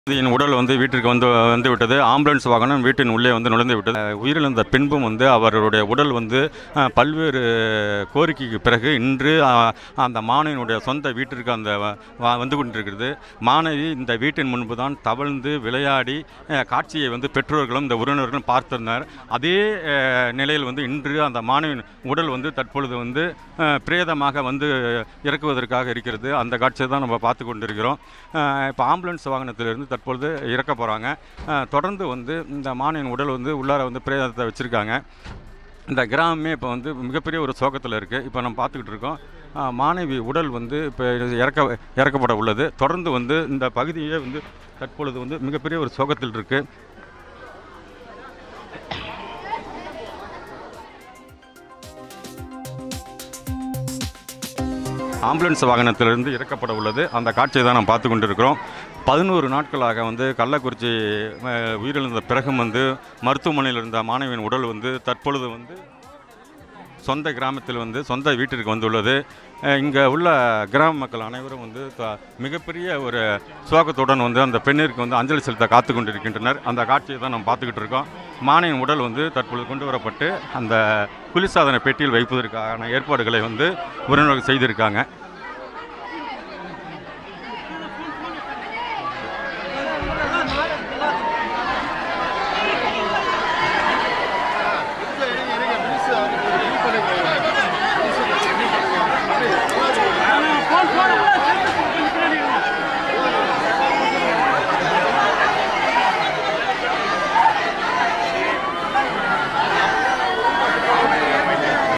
என் உடல் வந்து வீட்டிற்கு வந்து வந்து விட்டது ஆம்புலன்ஸ் வாகனம் வீட்டின் உள்ளே வந்து நுழைந்து விட்டது அஹ் உயிரிழந்த பின்பும் வந்து அவருடைய உடல் வந்து அஹ், பல்வேறு கோரிக்கைக்கு பிறகு இன்று அஹ், அந்த மாணவியினுடைய சொந்த வீட்டிற்கு அந்த வ- வ- வந்து கொண்டிருக்கிறது மாணவி இந்த வீட்டின் முன்பு தான் தவழ்ந்து விளையாடி அஹ், காட்சியை வந்து பெற்றோர்களும் இந்த உறவினர்களும் பார்த்திருந்தார் அதே அஹ், நிலையில் வந்து இன்று அந்த மாணவியின் உடல் வந்து தற்பொழுது வந்து அஹ், பிரேதமாக வந்து இறக்குவதற்காக இருக்கிறது அந்த காட்சியை தான் நம்ம பார்த்து கொண்டிருக்கிறோம் அஹ், இப்போ ஆம்புலன்ஸ் வாகனத்திலிருந்து தற்பொழுது இறக்க போகிறாங்க தொடர்ந்து வந்து இந்த மானியின் உடல் வந்து உள்ளார வந்து பிரேதத்தை வச்சுருக்காங்க இந்த கிராமமே இப்போ வந்து மிகப்பெரிய ஒரு சோகத்தில் இருக்குது இப்போ நம்ம பார்த்துக்கிட்டு இருக்கோம் அஹ், மாணவி உடல் வந்து இப்போ இறக்க இறக்கப்பட உள்ளது தொடர்ந்து வந்து இந்த பகுதியே வந்து தற்பொழுது வந்து மிகப்பெரிய ஒரு சோகத்தில் இருக்குது ஆம்புலன்ஸ் வாகனத்திலிருந்து இறக்கப்பட உள்ளது அந்த காட்சியை தான் நாம் பார்த்து கொண்டிருக்கிறோம் பதினோரு நாட்களாக வந்து கள்ளக்குறிச்சி அஹ், உயிரிழந்த பிறகும் வந்து மருத்துவமனையில் இருந்த மாணவியின் உடல் வந்து தற்பொழுது வந்து சொந்த கிராமத்தில் வந்து சொந்த வீட்டிற்கு வந்துள்ளது இங்கே உள்ள கிராம மக்கள் அனைவரும் வந்து த- மிகப்பெரிய ஒரு சோகத்துடன் வந்து அந்த பெண்ணிற்கு வந்து அஞ்சலி செலுத்த காத்து கொண்டிருக்கின்றனர் அந்த காட்சியை தான் நம்ம பார்த்துக்கிட்டு இருக்கோம் மானியின் உடல் வந்து தற்பொழுது கொண்டு வரப்பட்டு அந்த குளிர்சாதன பெட்டியில் வைப்பதற்கான ஏற்பாடுகளை வந்து உறவினர்கள் செய்திருக்காங்க